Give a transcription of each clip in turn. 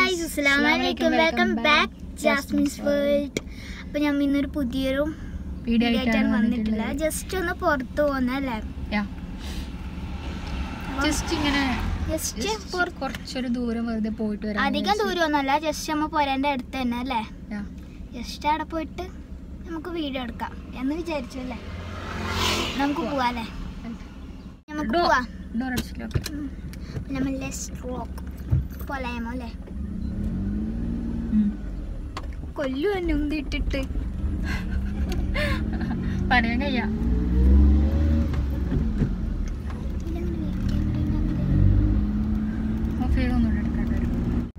Guys അസ്സലാമു അലൈക്കും welcome back Jasmine's world അപ്പൊ ഞാൻ ഇന്നൊരു പുതിയൊരു വീഡിയോ വീഡിയോ ആയിട്ടാണ് ആയിട്ടാണ് വന്നിട്ടില്ല വന്നിട്ടുള്ളത് ജസ്റ്റ് ഒന്ന് പുറത്ത് പോകുന്നല്ലേ ജസ്റ്റ് ഇങ്ങനെ ജസ്റ്റ് just കുറച്ചൊരു ദൂരം വെറുതെ പോയിട്ട് വരാൻ അധികം ദൂരമൊന്നുമല്ല ജസ്റ്റ് നമ്മ പോരേന്റെ അടുത്ത് തന്നെ അല്ലേ Yeah. ജസ്റ്റ് അവിടെ പോയിട്ട് നമുക്ക് വീഡിയോ എടുക്കാം എന്ന് വിചാരിച്ചു അല്ലേ നമുക്ക് പോവാല്ലേ നമുക്ക് Door- പോവാ door അടച്ചില്ല, okay. നമ്മൾ ലെസ് റോക്ക് പൊലയമോ അല്ലേ ഉം. കൊല്ലു തന്നെ ഉന്തിട്ടിട്ട് പറയാൻ കഴിയാ മൊബൈൽ ഒന്നുകൂടെ എടുക്കേണ്ടി വരും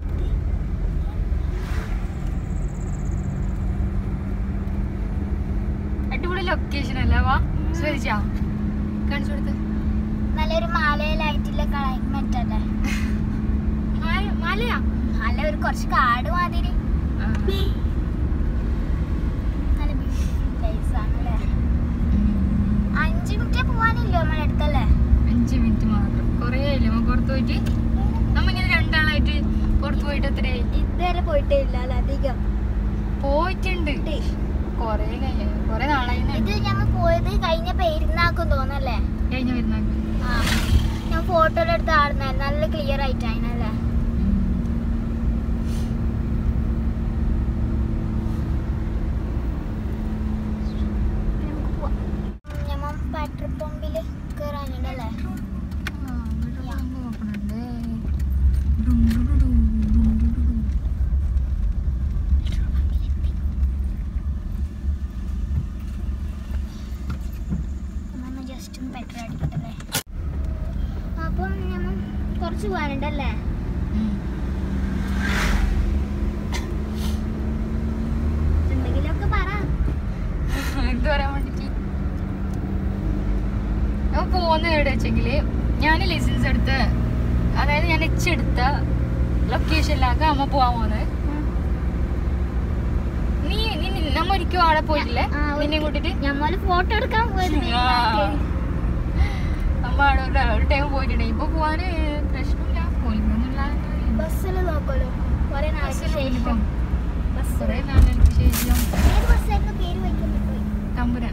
അടിപൊളി ലൊക്കേഷൻ അല്ലേ വാ ശ്രദ്ധിച്ചാ കാണിച്ചു കൊടുത്ത് നല്ലൊരു മാലയിലായിട്ടുള്ള ക്ലൈമറ്റ് അല്ലേ മല- മലയാ നല്ല ഒരു കുറച്ച് കാട് മാതിരി ആ. നല്ല ബ്യൂട്ടിഫുൾ പ്ലേസ് ആണ് അല്ലേ ഉം. അഞ്ച് മിനിറ്റ് പോവാനില്ലോ നമ്മുടെ അടുത്തല്ലേ അഞ്ച് മിനിറ്റ് മാത്രം കുറേ ആയില്ലേ നമ്മ പുറത്ത് പോയിട്ട് നമ്മ ഇങ്ങനെ രണ്ടാളായിട്ട് പുറത്ത് പോയിട്ട് എത്രയായി ഇതുവരെ പോയിട്ടേ ഇല്ല അല്ല അധികം പോയിട്ടുണ്ട് കൊറേ കഴിഞ്ഞ കൊറേ നാളായി ഇത് ഞമ്മ പോയത് കഴിഞ്ഞ പെരുന്നാക്കും തോന്നല്ലേ കഴിഞ്ഞ വരുന്ന ആ ഞാൻ ഫോട്ടോയിലെടുത്ത് ആടുന്നായിരുന്നു നല്ല ക്ലിയർ ആയിട്ടായിരുന്നല്ലേ നമുക്ക് പോവാം ഞമ്മ പെട്രോൾ പമ്പിൽ കയറാനുണ്ടല്ലേ നമ്മ ജസ്റ്റ് ഒന്ന് പെട്രോൾ അടിക്കട്ടല്ലേ അപ്പം ഞമ്മ കുറച്ച് പോകാനുണ്ടല്ലേ എന്തെങ്കിലുമൊക്കെ പറ എന്ത് പറയാൻ വേണ്ടിട്ട് ഞാൻ പോകുന്ന എവിടെ വെച്ചെങ്കില് ഞാൻ ലൈസൻസ് എടുത്ത് അതായത് ഞാൻ എച്ച് എടുത്ത ലൊക്കേഷനിലാക്ക അമ്മ പോവാൻ പോകുന്നത് നീ നീ നി- നമ്മ ഒരിക്കലും അവിടെ പോയിട്ടില്ലേ ആ, ഒരു- നിന്നെ കൂട്ടിട്ട് ഞമ്മള് ഫോട്ടോ എടുക്കാൻ പോയത് ആ. നമ്മ അവിടെ ഒരു- ഒരു ടൈം പോയിട്ടുണ്ട് ഇപ്പൊ പോവാന് പ്രശ്നമില്ല പോയിക്കൊന്നുമില്ല ബസ്സിൽ നോക്കല്ലോ കുറെ നാൾക്ക് ശേഷം ബസ് കുറെ നാളുകൾക്ക് ശേഷം ഏത് ബസ്സായിരുന്നു പേര് വയ്ക്കാൻ പോയി തമ്പുരാൻ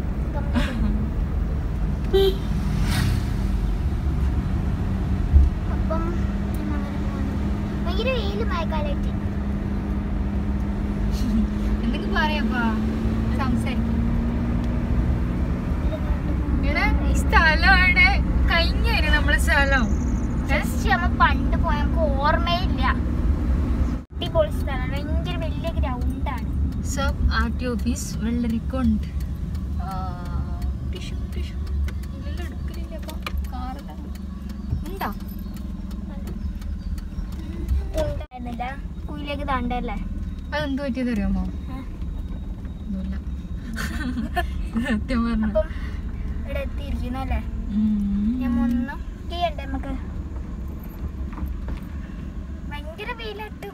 അപ്പം ഞമ്മ അങ്ങനെ പോവാണ്. ഭയങ്കര വെയില് മഴക്കാലായിട്ട് എന്തൊക്കെ പറയാപ്പാ സംസാരിക്കും ഇവിടെ ഈ സ്ഥലമാണ് കഴിഞ്ഞ വരും നമ്മളെ സ്ഥലം ജസ്റ്റ് നമ്മ പണ്ട് പോയ നമുക്ക് ഓർമ്മയില്ല അടിപൊളി സ്ഥലമാണ് ഭയങ്കര വലിയ ഗ്രൗണ്ടാണ് സബ് ആർ ടി ഓഫീസ് വെള്ളരിക്കൊണ്ട് ഉണ്ടോ ഉണ്ടായിരുന്നില്ല കുയിലേക്ക് താണ്ടല്ലേ അതെന്ത് പറ്റിയത് അറിയാമോ ഒന്നുമില്ല സത്യം പറഞ്ഞു അപ്പം ഇവിടെ എത്തിയിരിക്കുന്നു അല്ലേ ഞാൻ ഒന്നും ചെയ്യണ്ടേ നമുക്ക് ഭയങ്കര വെയിലിട്ടു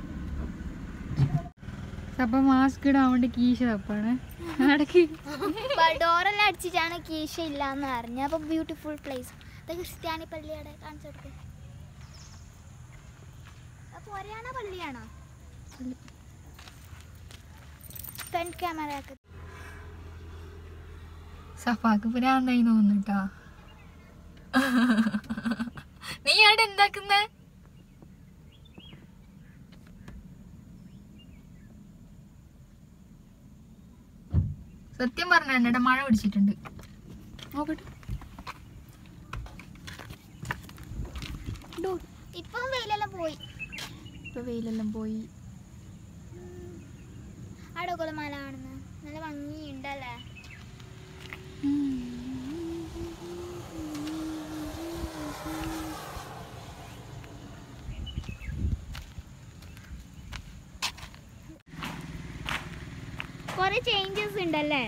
അപ്പൊ മാസ്ക് ഇടാൻ വേണ്ടി കീശ തപ്പാണ് നടക്ക് ഡോറെല്ലാം അടിച്ചിട്ടാണ് കീശ ഇല്ലാന്ന് അറിഞ്ഞ അപ്പൊ ബ്യൂട്ടിഫുൾ പ്ലേസ് ഇത് ക്രിസ്ത്യാനി പള്ളിയുടെ കാണിച്ചു കൊടുക്ക് അപ്പൊ ഒരെയാണോ പള്ളിയാണോ ഫ്രണ്ട് ക്യാമറ ആക്കി സഫാക്ക് ഭ്രാന്തായി തോന്നുട്ടാ നീ അവിടെ എന്താക്കുന്നേ സത്യം പറഞ്ഞ എന്നെ മഴ പിടിച്ചിട്ടുണ്ട് നോക്കട്ടെ ഇപ്പം വെയിലെല്ലാം പോയി ഇപ്പൊ വെയിലെല്ലാം പോയി അവിടെ കൊലമാല കാണുന്ന നല്ല ഭംഗിയുണ്ടല്ലേ കൊറേ ചേഞ്ചസ് ഉണ്ടല്ലേ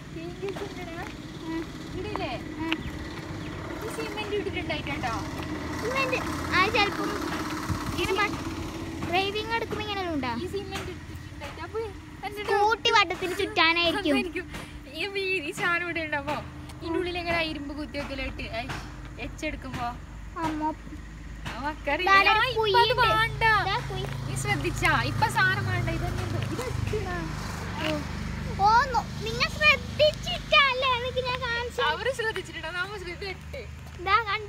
സിമെന്റ് ഇട്ടിട്ടുണ്ടായിട്ടുണ്ടോ സിമെന്റ് ആ ചിലപ്പം ഇങ്ങനെ ഡ്രൈവിംഗ് എടുക്കുമ്പോ ഇങ്ങനെ ഉണ്ടാ ഈ സിമെന്റ് ഇട്ടിട്ടുണ്ടായിട്ട് അപ്പൊ എന്നിട്ട് സ്കൂട്ടി വട്ടത്തിന് ചുറ്റാനായിരിക്കും അതായിരിക്കും. ഈ വീ- ഈ സാധനം ഇവിടെ ഉണ്ടാവോ ഇതിന്റെ ഉള്ളിൽ എങ്ങനെ ഇരുമ്പ് കുത്തിവെക്കലായിട്ട് എച്ചെടുക്കുമ്പോ അമ്മ നമുക്കറിയില്ല. ദാ ആ, ഒരു ഇപ്പൊ അത് കുയിലുണ്ട്. വേണ്ട. ദാ കുയി. നീ ശ്രദ്ധിച്ചാ ഇപ്പൊ സാധനം വേണ്ട ഇതന്നെ ഇത്. ഇത് എത്തിനാ. ഓ നോ- നിങ്ങൾ ശ്രദ്ധിച്ചിട്ടല്ലേ എനിക്ക് ഞാൻ കാണിച്ചു അവര് ശ്രദ്ധിച്ചിട്ടുണ്ടോ നമ്മ ശ്രദ്ധിച്ചിട്ട് ഇതാ കണ്ട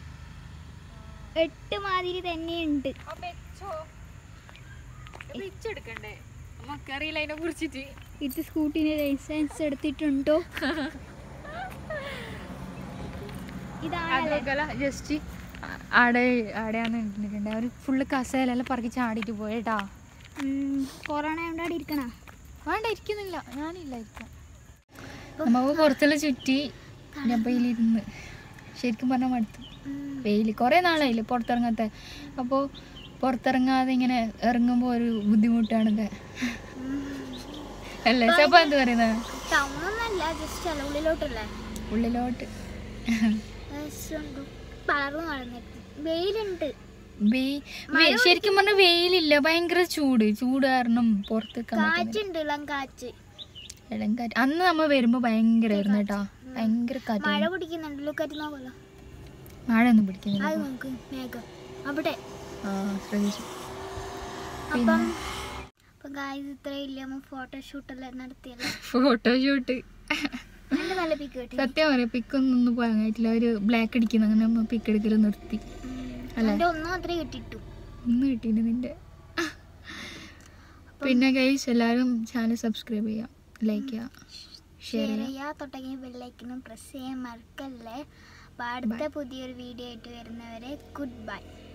എട്ട് മാതിരി തന്നെയുണ്ട് അപ്പൊ എച്ചോ ഇത് ഇച്ചെടുക്കണ്ടേ നമുക്കറിയില്ല അതിനെ കുറിച്ചിട്ട് ഇത് സ്കൂട്ടിന് ലൈസൻസ് എടുത്തിട്ടുണ്ടോ ഇതാണല്ലേ അതൊക്കെ ജസ്റ്റ് ആടെ ആടെയാന്ന് ഇട്ടിട്ടുണ്ട് അവര് ഫുള്ള് കസേലെല്ലാം പറക്കി ചാടിയിട്ട് പോയേട്ടാ ഉം, കൊറോണ കൊണ്ട് അവിടെ ഇരിക്കണ വേണ്ട ഇരിക്കുന്നില്ല ഞാനില്ല ഇരിക്കാം നമുക്ക് പുറത്തെല്ലാം ചുറ്റി ഡബയിലിരുന്ന് ശരിക്കും പറഞ്ഞാൽ മടുത്തു വെയിൽ കുറേ നാളായില്ലേ പുറത്തിറങ്ങാത്ത അപ്പോൾ പുറത്തിറങ്ങാതെ ഇങ്ങനെ ഇറങ്ങുമ്പോൾ ഒരു ബുദ്ധിമുട്ടാണിത് അല്ലേ സപ്പം എന്ത് പറയുന്നത് ടൗണൊന്നല്ല ജസ്റ്റ് അല്ല ഉള്ളിലോട്ടല്ലേ ഉള്ളിലോട്ട് വളർന്നു വളർന്നിട്ട് വെയിലുണ്ട് വെയ് വെ- ശരിക്കും പറഞ്ഞാൽ വെയിലില്ല ഭയങ്കര ചൂട് ചൂട് കാരണം പുറത്തേക്കാൻ പറ്റുന്നില്ല കാറ്റുണ്ട് ഇളം കാറ്റ് ഇളം കാറ്റ് അന്ന് നമ്മ വരുമ്പോ ഭയങ്കരമായിരുന്നു കേട്ടാ ഭയങ്കര കാറ്റ് മഴ പിടിക്കുന്നുണ്ടല്ലോ കാറ്റ് നോക്കല്ലോ മഴ ഒന്നും പിടിക്കുന്നില്ല അത് നോക്ക് മേഘം അവിടെ ആ ശ്രദ്ധിച്ചു അപ്പം അപ്പം ഗായ്സ് ഇത്രയും ഇല്ല നമ്മൾ ഫോട്ടോഷൂട്ടെല്ലാം നടത്തിയല്ലോ ഫോട്ടോഷൂട്ട് നല്ല നല്ല പിക്ക് കിട്ടി സത്യം പറയാം പിക്കൊന്നും പോകാൻ കഴിയില്ല ഒരു ബ്ലാക്ക് അടിക്കുന്ന അങ്ങനെ നമ്മ പിക്ക് എടുക്കൽ നിർത്തി അല്ലേ? എൻ്റെ ഒന്നും മാത്രമേ കിട്ടിയിട്ടു ഒന്നും കിട്ടിയില്ല നിന്റെ പിന്നെ ഗൈസ് എല്ലാവരും ചാനൽ സബ്സ്ക്രൈബ് ചെയ്യാം ലൈക്ക് ചെയ്യാം ഷെയർ ഷെയർ ചെയ്യാം ചെയ്യുക തൊട്ടങ്ങി ബെല്ലൈക്കനും പ്രസ് ചെയ്യാൻ മറക്കല്ലേ അപ്പോൾ അടുത്ത പുതിയൊരു വീഡിയോ ആയിട്ട് വരുന്നവരെ ഗുഡ് ബൈ